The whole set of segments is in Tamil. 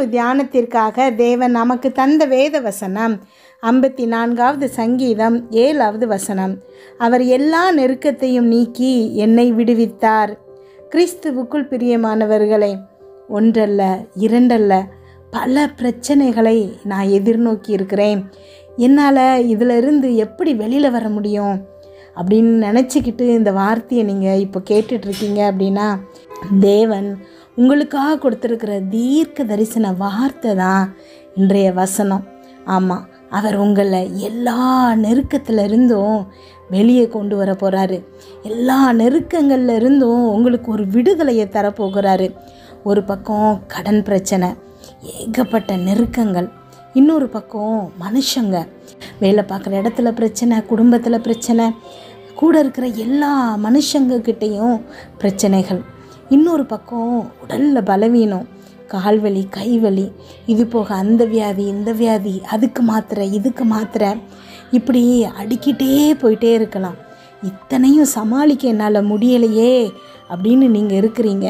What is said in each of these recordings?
இரவு தியானத்திற்காக தேவன் நமக்கு தந்த வேத வசனம் ஐம்பத்தி நான்காவது சங்கீதம் ஏழாவது வசனம் அவர் எல்லா நெருக்கத்தையும் நீக்கி என்னை விடுவித்தார் கிறிஸ்துவுக்குள் பிரியமானவர்களே ஒன்றல்ல இரண்டல்ல பல பிரச்சனைகளை நான் எதிர்நோக்கி இருக்கிறேன் என்னால் இதிலிருந்து எப்படி வெளியில் வர முடியும் அப்படின்னு நினச்சிக்கிட்டு இந்த வார்த்தையை நீங்கள் இப்போ கேட்டுட்ருக்கீங்க அப்படின்னா தேவன் உங்களுக்காக கொடுத்துருக்கிற தீர்க்க தரிசன வார்த்தை தான் இன்றைய வசனம் ஆமாம் அவர் உங்களை எல்லா நெருக்கத்துல இருந்தும் வெளியே கொண்டு வர போகிறாரு எல்லா நெருக்கங்கள்ல இருந்தும் உங்களுக்கு ஒரு விடுதலையை தரப்போகிறாரு ஒரு பக்கம் கடன் பிரச்சனை ஏகப்பட்ட நெருக்கங்கள் இன்னொரு பக்கம் மனுஷங்க வேலை பார்க்குற இடத்துல பிரச்சனை குடும்பத்தில் பிரச்சனை கூட இருக்கிற எல்லா மனுஷங்கக்கிட்டேயும் பிரச்சனைகள் இன்னொரு பக்கம் உடலில் பலவீனம் கால்வலி கைவலி இது போக அந்த வியாதி இந்த வியாதி அதுக்கு மாத்திரை இதுக்கு மாத்திரை இப்படி அடிக்கிட்டே போயிட்டே இருக்கலாம் இத்தனையும் சமாளிக்க என்னால் முடியலையே அப்படின்னு நீங்கள் இருக்கிறீங்க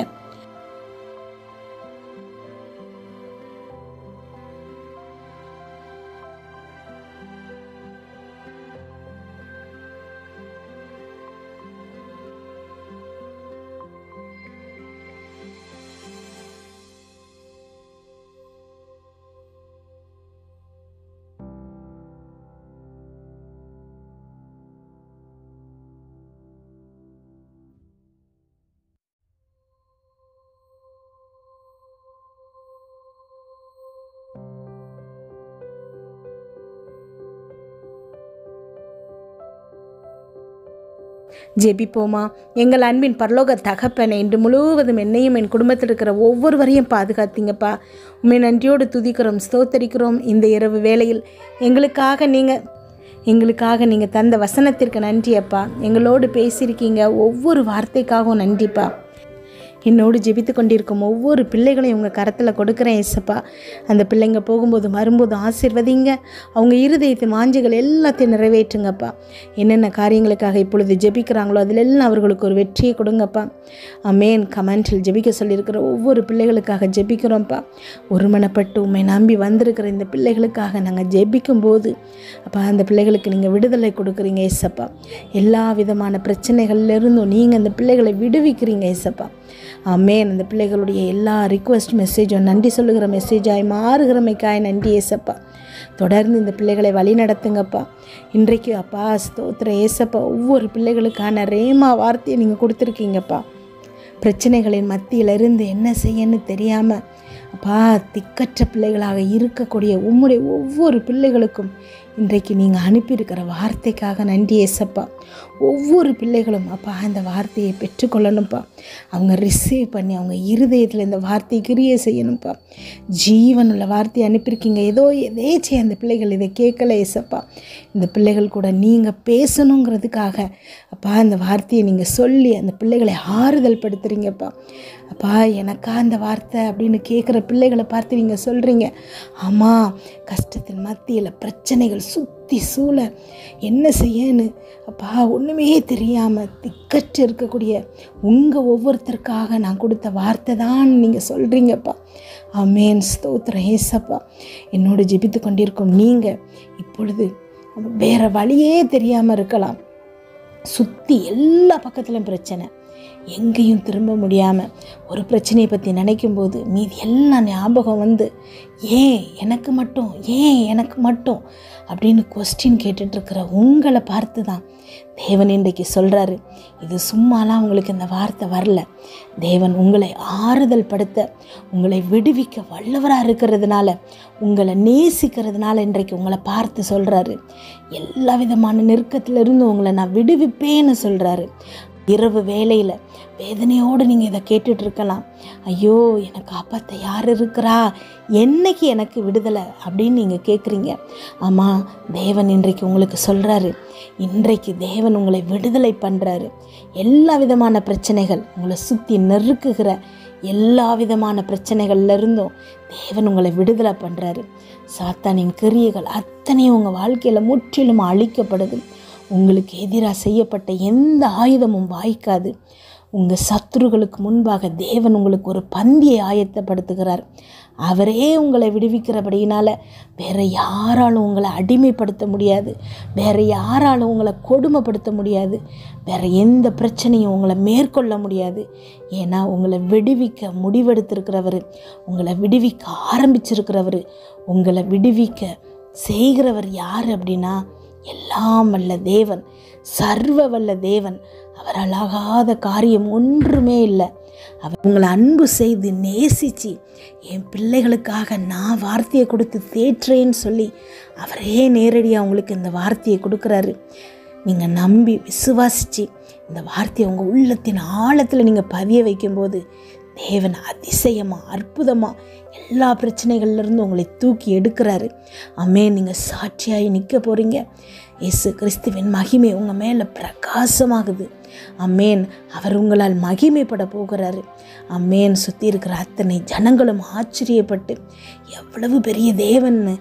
ஜெபிப்போமா எங்கள் அன்பின் பரலோக தகப்பனை இன்று முழுவதும் என்னையும் என் குடும்பத்தில் இருக்கிற ஒவ்வொருவரையும் பாதுகாத்தீங்கப்பா உண்மை நன்றியோடு துதிக்கிறோம் ஸ்தோத்தரிக்கிறோம் இந்த இரவு வேளையில் எங்களுக்காக நீங்கள் எங்களுக்காக நீங்கள் தந்த வசனத்திற்கு நன்றி அப்பா எங்களோடு பேசியிருக்கீங்க ஒவ்வொரு வார்த்தைக்காகவும் நன்றிப்பா என்னோடு ஜெபித்து கொண்டிருக்கும் ஒவ்வொரு பிள்ளைகளையும் உங்கள் கரத்தில் கொடுக்குறேன் ஏசப்பா அந்த பிள்ளைங்க போகும்போது வரும்போது ஆசிர்வதிங்க அவங்க இருதயத்தின் வாஞ்சிகள் எல்லாத்தையும் நிறைவேற்றுங்கப்பா என்னென்ன காரியங்களுக்காக இப்பொழுது ஜெபிக்கிறாங்களோ அதில் எல்லாம் அவர்களுக்கு ஒரு வெற்றியை கொடுங்கப்பா அமேன் கமெண்டில் ஜெபிக்க சொல்லியிருக்கிற ஒவ்வொரு பிள்ளைகளுக்காக ஜெபிக்கிறோம்ப்பா ஒருமனப்பட்டு உண்மை நம்பி வந்திருக்கிற இந்த பிள்ளைகளுக்காக நாங்கள் ஜெபிக்கும் போது அப்பா அந்த பிள்ளைகளுக்கு நீங்கள் விடுதலை கொடுக்குறீங்க ஏசப்பா எல்லா விதமான பிரச்சனைகள்லேருந்தும் நீங்கள் அந்த பிள்ளைகளை விடுவிக்கிறீங்க ஏசப்பா ஆமேன் அந்த பிள்ளைகளுடைய எல்லா ரிக்வஸ்ட் மெசேஜும் நன்றி சொல்லுகிற மெசேஜாய் மாறுகிறமைக்காய் நன்றி ஏசப்பா தொடர்ந்து இந்த பிள்ளைகளை வழி நடத்துங்கப்பா இன்றைக்கு அப்பா ஸ்தோத்திர ஏசப்பா ஒவ்வொரு பிள்ளைகளுக்கான ரேமா வார்த்தையை நீங்கள் கொடுத்துருக்கீங்கப்பா பிரச்சனைகளின் மத்தியிலிருந்து என்ன செய்யன்னு தெரியாமல் அப்பா திக்கற்ற பிள்ளைகளாக இருக்கக்கூடிய உம்முடைய ஒவ்வொரு பிள்ளைகளுக்கும் இன்றைக்கு நீங்கள் அனுப்பியிருக்கிற வார்த்தைக்காக நன்றி ஏசப்பா ஒவ்வொரு பிள்ளைகளும் அப்பா இந்த வார்த்தையை பெற்றுக்கொள்ளணும்ப்பா அவங்க ரிசீவ் பண்ணி அவங்க இருதயத்தில் இந்த வார்த்தையை கிரியை செய்யணும்ப்பா ஜீவனுள்ள வார்த்தையை அனுப்பியிருக்கீங்க ஏதோ எதேச்சே அந்த பிள்ளைகள் இதை கேட்கல ஏசப்பா இந்த பிள்ளைகள் கூட நீங்கள் பேசணுங்கிறதுக்காக அப்பா அந்த வார்த்தையை நீங்கள் சொல்லி அந்த பிள்ளைகளை ஆறுதல் படுத்துறீங்கப்பா அப்பா எனக்கா அந்த வார்த்தை அப்படின்னு கேட்குற பிள்ளைகளை பார்த்து நீங்கள் சொல்கிறீங்க ஆமாம் கஷ்டத்தின் மத்தியில் பிரச்சனைகள் சுற்றி சூழ என்ன செய்யன்னு அப்பா ஒன்றுமே தெரியாமல் திக்கற்று இருக்கக்கூடிய உங்கள் ஒவ்வொருத்தருக்காக நான் கொடுத்த வார்த்தை தான் நீங்கள் சொல்கிறீங்கப்பா ஆமேன் ஸ்தோத்திரம் ஏசப்பா என்னோடு ஜெபித்து கொண்டிருக்கும் நீங்கள் இப்பொழுது வேறு வழியே தெரியாமல் இருக்கலாம் சுற்றி எல்லா பக்கத்துலையும் பிரச்சனை எங்கேயும் திரும்ப முடியாமல் ஒரு பிரச்சனையை பற்றி நினைக்கும் போது மீதி எல்லாம் ஞாபகம் வந்து ஏன் எனக்கு மட்டும் ஏன் எனக்கு மட்டும் அப்படின்னு கொஸ்டின் கேட்டுட்ருக்கிற உங்களை பார்த்து தான் தேவன் இன்றைக்கு சொல்கிறாரு இது சும்மாலாம் உங்களுக்கு இந்த வார்த்தை வரல தேவன் உங்களை ஆறுதல் படுத்த உங்களை விடுவிக்க வல்லவராக இருக்கிறதுனால உங்களை நேசிக்கிறதுனால இன்றைக்கு உங்களை பார்த்து சொல்கிறாரு எல்லா விதமான நெருக்கத்திலிருந்து உங்களை நான் விடுவிப்பேன்னு சொல்கிறாரு இரவு வேலையில் வேதனையோடு நீங்கள் இதை கேட்டுட்டு இருக்கலாம் ஐயோ என்னை காப்பாற்ற யார் இருக்கிறா என்னைக்கு எனக்கு விடுதலை அப்படின்னு நீங்கள் கேட்குறீங்க ஆமாம் தேவன் இன்றைக்கு உங்களுக்கு சொல்கிறாரு இன்றைக்கு தேவன் உங்களை விடுதலை பண்ணுறாரு எல்லா விதமான பிரச்சனைகள் உங்களை சுற்றி நெருக்குகிற எல்லா விதமான பிரச்சனைகள்ல இருந்தும் தேவன் உங்களை விடுதலை பண்ணுறாரு சாத்தானின் கிரியைகள் அத்தனையும் உங்கள் வாழ்க்கையில் முற்றிலும் அழிக்கப்படுது உங்களுக்கு எதிராக செய்யப்பட்ட எந்த ஆயுதமும் வாய்க்காது உங்கள் சத்துருகளுக்கு முன்பாக தேவன் உங்களுக்கு ஒரு பந்தியை ஆயத்தப்படுத்துகிறார் அவரே உங்களை விடுவிக்கிறபடியினால வேற யாராலும் உங்களை அடிமைப்படுத்த முடியாது வேற யாராலும் உங்களை கொடுமைப்படுத்த முடியாது வேற எந்த பிரச்சனையும் உங்களை மேற்கொள்ள முடியாது ஏன்னா உங்களை விடுவிக்க முடிவெடுத்திருக்கிறவர் உங்களை விடுவிக்க ஆரம்பிச்சிருக்கிறவர் உங்களை விடுவிக்க செய்கிறவர் யார் அப்படின்னா எல்லாம் வல்ல தேவன் சர்வ வல்ல தேவன் அவரால் ஆகாத காரியம் ஒன்றுமே இல்லை அவர் உங்களை அன்பு செய்து நேசித்து என் பிள்ளைகளுக்காக நான் வார்த்தையை கொடுத்து தேற்றேன்னு சொல்லி அவரே நேரடியாக உங்களுக்கு இந்த வார்த்தையை கொடுக்குறாரு நீங்கள் நம்பி விசுவாசித்து இந்த வார்த்தையை உங்கள் உள்ளத்தின் ஆழத்தில் நீங்கள் பதிய வைக்கும்போது தேவன் அதிசயமாக அற்புதமாக எல்லா பிரச்சனைகள்லேருந்து உங்களை தூக்கி எடுக்கிறாரு அம்மே நீங்கள் சாட்சியாகி நிற்க போகிறீங்க இயேசு கிறிஸ்துவின் மகிமை உங்கள் மேலே பிரகாசமாகுது அம்மேன் அவர் உங்களால் மகிமைப்பட போகிறாரு அம்மேன் சுற்றி இருக்கிற அத்தனை ஜனங்களும் ஆச்சரியப்பட்டு எவ்வளவு பெரிய தேவன்னு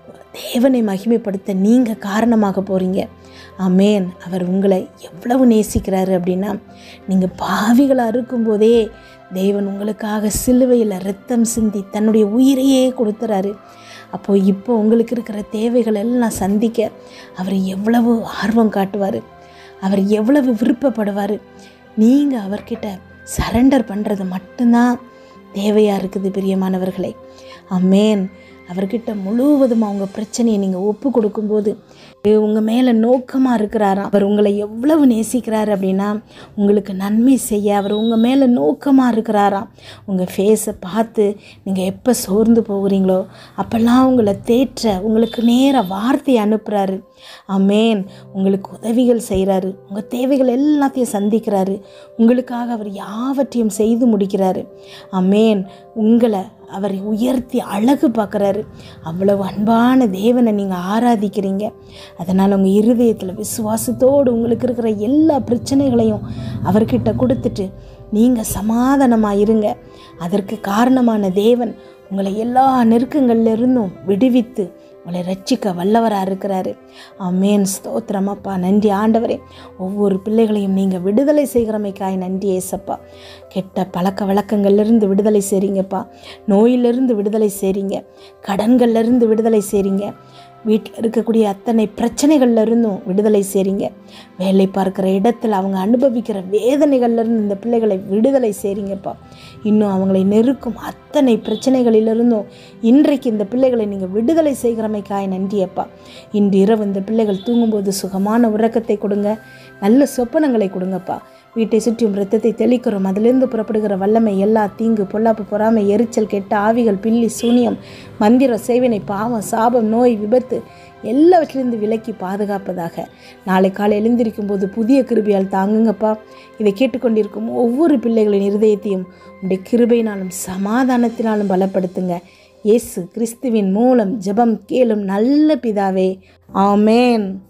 தேவனை மகிமைப்படுத்த நீங்கள் காரணமாக போகிறீங்க அமேன் அவர் உங்களை எவ்வளவு நேசிக்கிறாரு அப்படின்னா நீங்கள் பாவிகளாக இருக்கும்போதே தேவன் உங்களுக்காக சிலுவையில் ரத்தம் சிந்தி தன்னுடைய உயிரையே கொடுத்துறாரு அப்போது இப்போ உங்களுக்கு இருக்கிற தேவைகள் எல்லாம் சந்திக்க அவர் எவ்வளவு ஆர்வம் காட்டுவார் அவர் எவ்வளவு விருப்பப்படுவார் நீங்கள் அவர்கிட்ட சரண்டர் பண்ணுறது மட்டும்தான் தேவையாக இருக்குது பிரியமானவர்களே அம்மேன் அவர்கிட்ட முழுவதும் அவங்க பிரச்சனையை நீங்கள் ஒப்பு கொடுக்கும்போது உங்கள் மேலே நோக்கமாக இருக்கிறாராம் அவர் உங்களை எவ்வளவு நேசிக்கிறாரு அப்படின்னா உங்களுக்கு நன்மை செய்ய அவர் உங்கள் மேலே நோக்கமாக இருக்கிறாராம் உங்கள் ஃபேஸை பார்த்து நீங்கள் எப்போ சோர்ந்து போகிறீங்களோ அப்போல்லாம் உங்களை தேற்ற உங்களுக்கு நேர வார்த்தையை அனுப்புகிறாரு அமேன் உங்களுக்கு உதவிகள் செய்கிறாரு உங்கள் தேவைகள் எல்லாத்தையும் சந்திக்கிறாரு உங்களுக்காக அவர் யாவற்றையும் செய்து முடிக்கிறாரு அமேன் உங்களை அவரை உயர்த்தி அழகு பார்க்குறாரு அவ்வளவு அன்பான தேவனை நீங்கள் ஆராதிக்கிறீங்க அதனால் உங்கள் இருதயத்தில் விசுவாசத்தோடு உங்களுக்கு இருக்கிற எல்லா பிரச்சனைகளையும் அவர்கிட்ட கொடுத்துட்டு நீங்கள் சமாதானமாக இருங்க அதற்கு காரணமான தேவன் உங்களை எல்லா நெருக்கங்கள்ல இருந்தும் விடுவித்து உங்களை ரட்சிக்க வல்லவராக இருக்கிறாரு அம்மேன் ஸ்தோத்திரமப்பா நன்றி ஆண்டவரே ஒவ்வொரு பிள்ளைகளையும் நீங்கள் விடுதலை செய்கிறமைக்காய் நன்றி ஏசப்பா கெட்ட பழக்க வழக்கங்கள்லேருந்து விடுதலை செய்கிறீங்கப்பா நோயிலிருந்து விடுதலை செய்கிறீங்க கடன்கள்லேருந்து விடுதலை செய்கிறீங்க வீட்டில் இருக்கக்கூடிய அத்தனை பிரச்சனைகள்ல இருந்தும் விடுதலை செய்கிறீங்க வேலை பார்க்குற இடத்துல அவங்க அனுபவிக்கிற வேதனைகள்லேருந்து இந்த பிள்ளைகளை விடுதலை செய்கிறீங்கப்பா இன்னும் அவங்களை நெருக்கும் அத்தனை பிரச்சனைகளிலிருந்தும் இன்றைக்கு இந்த பிள்ளைகளை நீங்கள் விடுதலை செய்கிறமைக்காய் நன்றியப்பா இன்று இரவு இந்த பிள்ளைகள் தூங்கும்போது சுகமான உறக்கத்தை கொடுங்க நல்ல சொப்பனங்களை கொடுங்கப்பா வீட்டை சுற்றியும் இரத்தத்தை தெளிக்கிறோம் அதிலிருந்து புறப்படுகிற வல்லமை எல்லா தீங்கு பொல்லாப்பு பொறாமை எரிச்சல் கெட்ட ஆவிகள் பில்லி சூனியம் மந்திர சேவனை பாவம் சாபம் நோய் விபத்து எல்லாவற்றிலிருந்து விலக்கி பாதுகாப்பதாக நாளை காலை எழுந்திருக்கும் போது புதிய கிருபையால் தாங்குங்கப்பா இதை கேட்டுக்கொண்டிருக்கும் ஒவ்வொரு பிள்ளைகளின் இருதயத்தையும் உடைய கிருபையினாலும் சமாதானத்தினாலும் பலப்படுத்துங்க இயேசு கிறிஸ்துவின் மூலம் ஜெபம் கேளும் நல்ல பிதாவே ஆமேன்